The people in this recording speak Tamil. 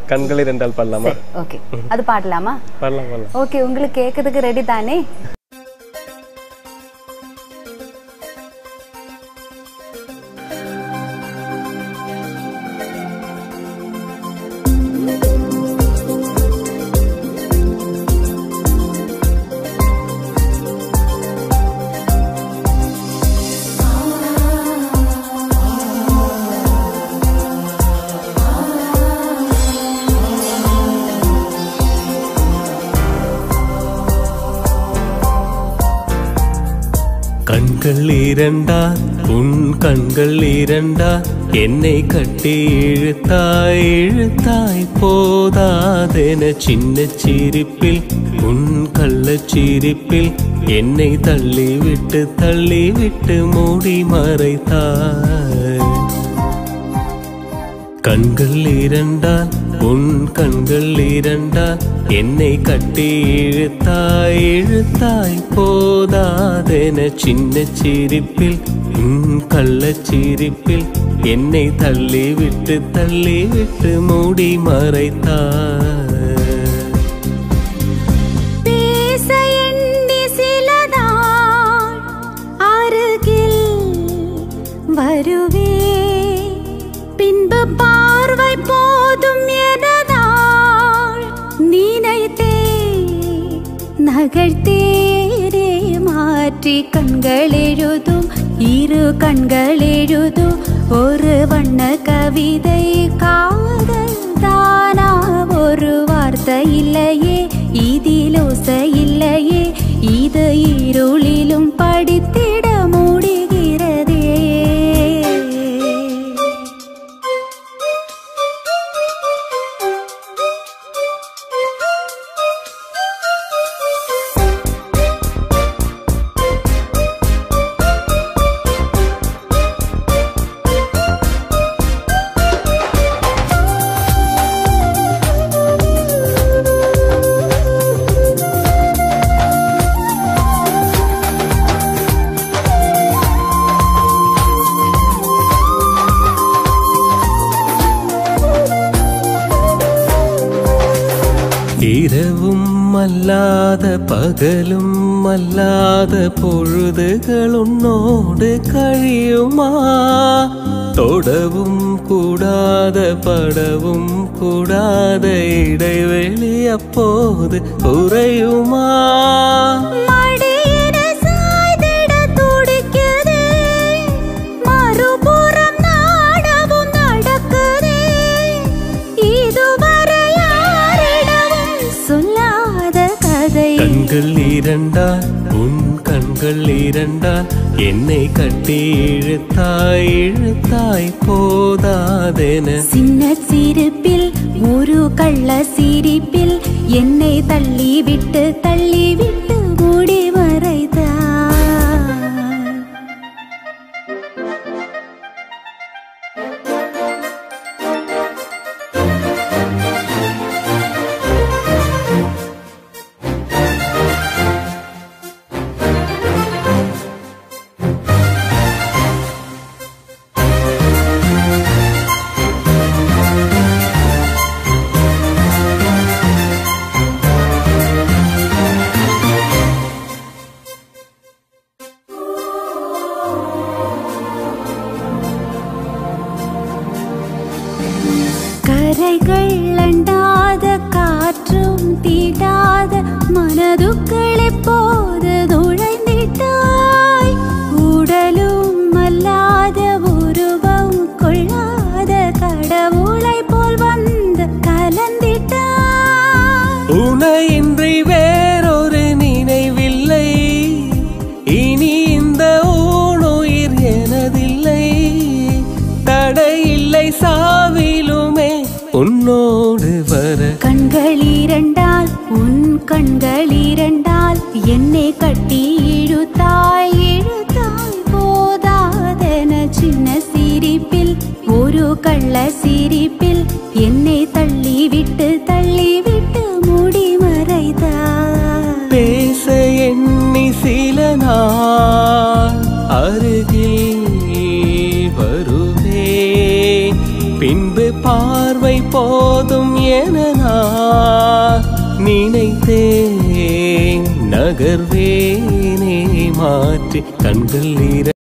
கண்களை ரெண்டால் பாடலாமா ஓகே அது பாடலாமா பாடலாம் பாடலாம் ஓகே உங்களுக்கு கேட்கறதுக்கு ரெடி தானே கண்கள் இரண்டா உன் கண்கள் இரண்டா என்னை கட்டி இழுத்தாய் இழுத்தாய் போதாதென சின்ன சிரிப்பில் உன் கள்ளச் சிரிப்பில் என்னை தள்ளி விட்டு தள்ளி விட்டு மூடி மறைத்தாய் கண்கள் இரண்டால் உன் கண்கள் இரண்டால் என்னை கட்டி இழுத்தாய் இழுத்தாய் போதாதென சின்ன சிரிப்பில் உன் கள்ளச் சிரிப்பில் என்னை தள்ளி விட்டு தள்ளி விட்டு மூடி மறைத்தாய் பேச எண்ணி சிலதான் அருகில் வருவே பின்பு பார்வை போதும் எனதாள் நினைத்தே நகழ்த்தேரே மாற்றி கண்கள் எழுதும் இரு கண்கள் எழுதும் ஒரு வண்ண கவிதை காதல் தானா ஒரு வார்த்தை இல்லையே இதிலோசை இல்லையே இது இருளிலும் படித்திட முடிகிறதே இரவும் அல்லாத பகலும் அல்லாத பொழுதுகள் உன்னோடு கழியுமா தொடவும் கூடாத படவும் கூடாத இடைவெளி அப்போது குறையுமா மடியிட சாய்ந்திட துடிக்குதே மறுபுறம் நாடவும் நடக்குதே இதுவரை யாரிடமும் சொல்லாத கதை கண்கள் இரண்டால் உன் கண்கள் இரண்டால் என்னை கட்டி இழுத்தாய் இழுத்தாய் போதாதென சின்ன சிரிப்பில் ஒரு கள்ள சிரிப்பில் என்னை தள்ளி விட்டு தள்ளி விட்டு மூடி மறைத்தார் கரைகள் அண்டாத காற்றும் தீட்டாத மனதுக்கள் எப்போது நுழைந்திட்டாய் உடலும் அல்லாத உருவம் கொள்ளாத கடவுளை போல் வந்து கலந்திட்டாய் உனையின்றி வேறொரு நினைவில்லை இனி இந்த ஊனுயிர் எனதில்லை தடையில்லை சாவிலுமே உன்னோடு வர கண்கள் இரண்டால் உன் கண்கள் இரண்டால் என்னை கட்டி இழுத்தாய் இழுத்தாய் போதாதென சின்ன சிரிப்பில் ஒரு கள்ள சிரிப்பில் என்னை தள்ளி விட்டு தள்ளி விட்டு மூடி மறைத்தாய் பேச எண்ணி சில நாள் அருகில் வருவே பின்பு பார்வை போதும் என நான் நினைத்தேன் நகர்வேனே மாற்றி கண்கள் இர